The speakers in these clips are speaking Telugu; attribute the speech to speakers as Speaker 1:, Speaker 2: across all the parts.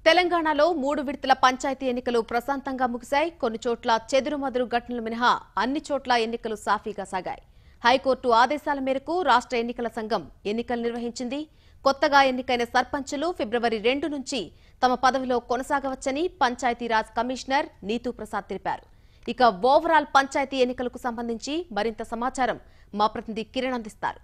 Speaker 1: తెలంగాణలో మూడు విడతల పంచాయతీ ఎన్నికలు ప్రశాంతంగా ముగిశాయి కొన్ని చోట్ల చెదురుమదురు ఘటనలు మినహా అన్ని చోట్ల ఎన్నికలు సాఫీగా సాగాయి హైకోర్టు ఆదేశాల మేరకు రాష్ట్ర ఎన్నికల సంఘం ఎన్నికలు నిర్వహించింది కొత్తగా ఎన్నికైన సర్పంచులు ఫిబ్రవరి రెండు నుంచి తమ పదవిలో కొనసాగవచ్చని పంచాయతీరాజ్ కమిషనర్ నీతూ ప్రసాద్ తెలిపారు ఇక ఓవరాల్ పంచాయతీ ఎన్నికలకు సంబంధించి మరింత సమాచారం మా ప్రతినిధి కిరణ్ అందిస్తారు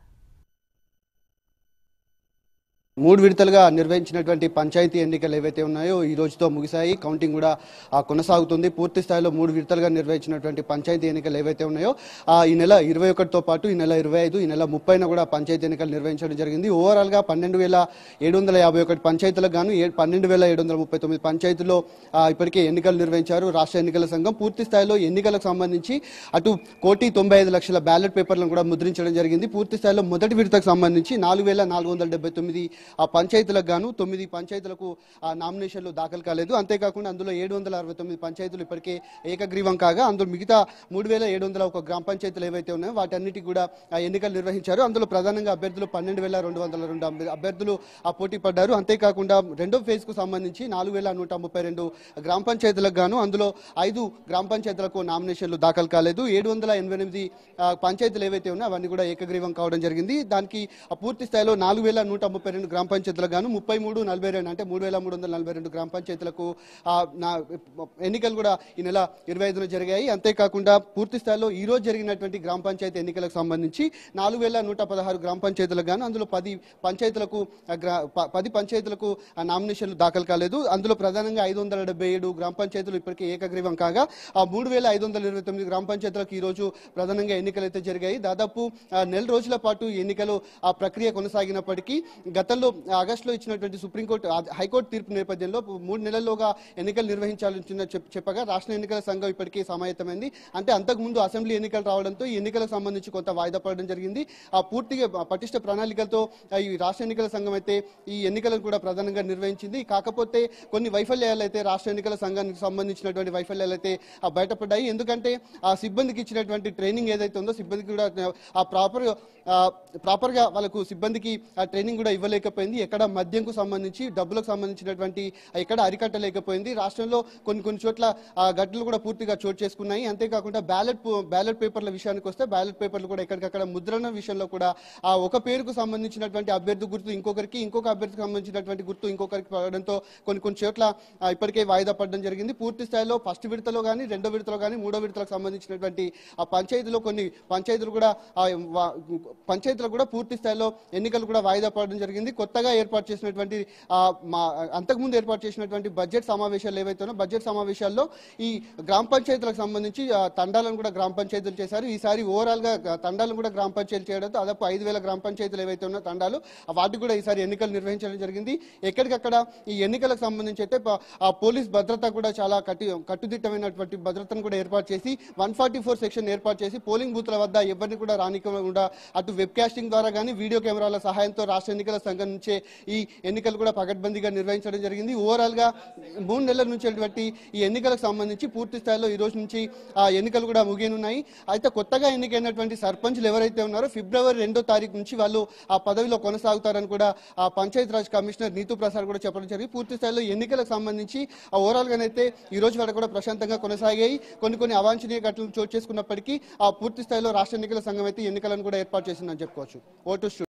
Speaker 2: మూడు విడతలుగా నిర్వహించినటువంటి పంచాయతీ ఎన్నికలు ఏవైతే ఉన్నాయో ఈ రోజుతో ముగిశాయి కౌంటింగ్ కూడా ఆ, కొనసాగుతుంది పూర్తి స్థాయిలో మూడు విడతలుగా నిర్వహించినటువంటి పంచాయతీ ఎన్నికలు ఏవైతే ఉన్నాయో ఆ, ఈ నెల ఇరవై ఒకటితో పాటు ఈ నెల ఇరవై ఐదు ఈ నెల ముప్పైన కూడా పంచాయతీ ఎన్నికలు నిర్వహించడం జరిగింది ఓవరాల్ గా పన్నెండు వేల ఏడు వందల యాభై ఒకటి పంచాయతీలకు గాను ఏ- పన్నెండు వేల ఏడు వందల ముప్పై తొమ్మిది పంచాయతీల్లో ఆ, ఇప్పటికే ఎన్నికలు నిర్వహించారు రాష్ట్ర ఎన్నికల సంఘం పూర్తి స్థాయిలో ఎన్నికలకు సంబంధించి అటు కోటి తొంభై ఐదు లక్షల బ్యాలెట్ పేపర్లను కూడా ముద్రించడం జరిగింది పూర్తి స్థాయిలో మొదటి విడతకు సంబంధించి నాలుగు వేల నాలుగు వందల డెబ్బై తొమ్మిది ఆ పంచాయతీలకు గాను తొమ్మిది పంచాయతీలకు ఆ నామినేషన్లు దాఖలు కాలేదు అంతేకాకుండా అందులో ఏడు వందల అరవై తొమ్మిది పంచాయతీలు ఇప్పటికే ఏకగ్రీవం కాగా అందులో మిగతా మూడు వేల ఏడు వందల ఒక గ్రామ పంచాయతీలు ఏవైతే ఉన్నాయో వాటన్నిటికి కూడా ఆ ఎన్నికలు నిర్వహించారు అందులో ప్రధానంగా అభ్యర్థులు పన్నెండు వేల రెండు వందల రెండు అభ్య- అభ్యర్థులు ఆ పోటీ పడ్డారు అంతేకాకుండా రెండో ఫేజ్ కు సంబంధించి నాలుగు వేల నూట ముప్పై రెండు గ్రామ పంచాయతీలకు గాను అందులో ఐదు గ్రామ పంచాయతీలకు నామినేషన్లు దాఖలు కాలేదు ఏడు వందల ఎనభై ఎనిమిది ఆ, పంచాయతీలు ఏవైతే ఉన్నాయో అవన్నీ కూడా ఏకగ్రీవం కావడం జరిగింది దానికి ఆ పూర్తి స్థాయిలో నాలుగు వేల నూట ముప్పై రెండు గ్రామ పంచాయతీలకు గాను ముప్పై మూడు నలభై రెండు అంటే మూడు వేల మూడు వందల నలభై రెండు గ్రామ పంచాయతీలకు ఆ, నా ఎన్నికలు కూడా ఈ నెల ఇరవై ఐదున జరిగాయి అంతేకాకుండా పూర్తి స్థాయిలో ఈ రోజు జరిగినటువంటి గ్రామ పంచాయతీ ఎన్నికలకు సంబంధించి నాలుగు వేల నూట పదహారు గ్రామ పంచాయతీలకు గాను అందులో పది పంచాయతీలకు ఆ, గ్రా- ప- పది పంచాయతీలకు ఆ నామినేషన్లు దాఖలు కాలేదు అందులో ప్రధానంగా ఐదు వందల డెబ్బై ఏడు గ్రామ పంచాయతీలు ఇప్పటికే ఏకగ్రీవం కాగా ఆ మూడు వేల ఐదు వందల ఇరవై తొమ్మిది గ్రామ పంచాయతీలకు ఈ రోజు ప్రధానంగా ఎన్నికలు అయితే జరిగాయి దాదాపు ఆ, నెల రోజుల పాటు ఈ ఎన్నికలు ఆ ప్రక్రియ కొనసాగినప్పటికీ గతంలో ఆగస్టులో ఇచ్చినటువంటి సుప్రీంకోర్టు ఆ, హైకోర్టు తీర్పు నేపథ్యంలో మూడు నెలల్లోగా ఎన్నికలు నిర్వహించాలని చిన్న చెప్- చెప్పగా రాష్ట్ర ఎన్నికల సంఘం ఇప్పటికీ సమాయత్తమైంది అంటే అంతకుముందు అసెంబ్లీ ఎన్నికలు రావడంతో ఈ ఎన్నికలకు సంబంధించి కొంత వాయిదా పడడం జరిగింది ఆ పూర్తిగా పటిష్ట ప్రణాళికలతో ఆ, ఈ రాష్ట్ర ఎన్నికల సంఘం అయితే ఈ ఎన్నికలను కూడా ప్రధానంగా నిర్వహించింది కాకపోతే కొన్ని వైఫల్యాలు అయితే రాష్ట్ర ఎన్నికల సంఘానికి సంబంధించినటువంటి వైఫల్యాలు అయితే ఆ, బయటపడ్డాయి ఎందుకంటే ఆ సిబ్బందికి ఇచ్చినటువంటి ట్రైనింగ్ ఏదైతే ఉందో సిబ్బందికి కూడా ఆ ప్రాపర్ ప్రాపర్ గా వాళ్ళకు సిబ్బందికి ఆ ట్రైనింగ్ కూడా ఇవ్వలేకపోయింది ఎక్కడ మద్యంకు సంబంధించి డబ్బులకు సంబంధించినటువంటి ఎక్కడ అరికట్టలేకపోయింది రాష్ట్రంలో కొన్ని కొన్ని చోట్ల ఆ ఘటనలు కూడా పూర్తిగా చోటు చేసుకున్నాయి అంతేకాకుండా బ్యాలెట్ బ్యాలెట్ పేపర్ల విషయానికి వస్తే బ్యాలెట్ పేపర్లు కూడా ఎక్కడికక్కడ ముద్రణ విషయంలో కూడా ఆ ఒక పేరుకు సంబంధించినటువంటి అభ్యర్థి గుర్తు ఇంకొకరికి ఇంకొక అభ్యర్థికి సంబంధించినటువంటి గుర్తు ఇంకొకరికి పడడంతో కొన్ని కొన్ని చోట్ల ఆ, ఇప్పటికే వాయిదా పడడం జరిగింది పూర్తి స్థాయిలో ఫస్ట్ విడతలో కానీ రెండో విడతలో కానీ మూడో విడతలకు సంబంధించినటువంటి ఆ పంచాయతీలో కొన్ని పంచాయతీలు కూడా ఆ, వా- పంచాయతీలకు కూడా పూర్తి స్థాయిలో ఎన్నికలు కూడా వాయిదా పడడం జరిగింది కొత్తగా ఏర్పాటు చేసినటువంటి ఆ, మా అంతకుముందు ఏర్పాటు చేసినటువంటి బడ్జెట్ సమావేశాలు ఏవైతే ఉన్నాయో బడ్జెట్ సమావేశాల్లో ఈ గ్రామ పంచాయతీలకు సంబంధించి ఆ, తండాలను కూడా గ్రామ పంచాయతీలు చేశారు ఈసారి ఓవరాల్ గా ఆ, తండాలను కూడా గ్రామ పంచాయతీలు చేయడంతో దాదాపు ఐదు వేల గ్రామ పంచాయతీలు ఏవైతే ఉన్నాయో తండాలు ఆ, వాటికి కూడా ఈసారి ఎన్నికలు నిర్వహించడం జరిగింది ఎక్కడికక్కడ ఈ ఎన్నికలకు సంబంధించి అయితే ప- ఆ పోలీస్ భద్రత కూడా చాలా కట్టి కట్టుదిట్టమైనటువంటి భద్రతను కూడా ఏర్పాటు చేసి వన్ ఫార్టీ ఫోర్ సెక్షన్ ఏర్పాటు చేసి పోలింగ్ బూత్ల వద్ద ఎవరిని కూడా రానికుండా అటు వెబ్ కాస్టింగ్ ద్వారా కానీ వీడియో కెమెరాల సహాయంతో రాష్ట్ర ఎన్నికల సంఘం నుంచే ఈ ఎన్నికలు కూడా పకడ్బందీగా నిర్వహించడం జరిగింది ఓవరాల్ గా మూడు నెలల నుంచి ఉన్నటువంటి ఈ ఎన్నికలకు సంబంధించి పూర్తి స్థాయిలో ఈ రోజు నుంచి ఆ ఎన్నికలు కూడా ముగియనున్నాయి అయితే కొత్తగా ఎన్నికైనటువంటి సర్పంచ్లు ఎవరైతే ఉన్నారో ఫిబ్రవరి రెండో తారీఖు నుంచి వాళ్ళు ఆ పదవిలో కొనసాగుతారని కూడా ఆ పంచాయత్ రాజ్ కమిషనర్ నీతూ ప్రసాద్ కూడా చెప్పడం జరిగింది పూర్తి స్థాయిలో ఎన్నికలకు సంబంధించి ఆ ఓవరాల్ గానైతే ఈ రోజు వరకు కూడా ప్రశాంతంగా కొనసాగాయి కొన్ని కొన్ని అవాంఛనీయ ఘటనలు చోటు చేసుకున్నప్పటికీ ఆ పూర్తి స్థాయిలో రాష్ట్ర ఎన్నికల సంఘం అయితే ఎన్నికలను కూడా ఏర్పాటు చేసిందని చెప్పుకోవచ్చు ఓటు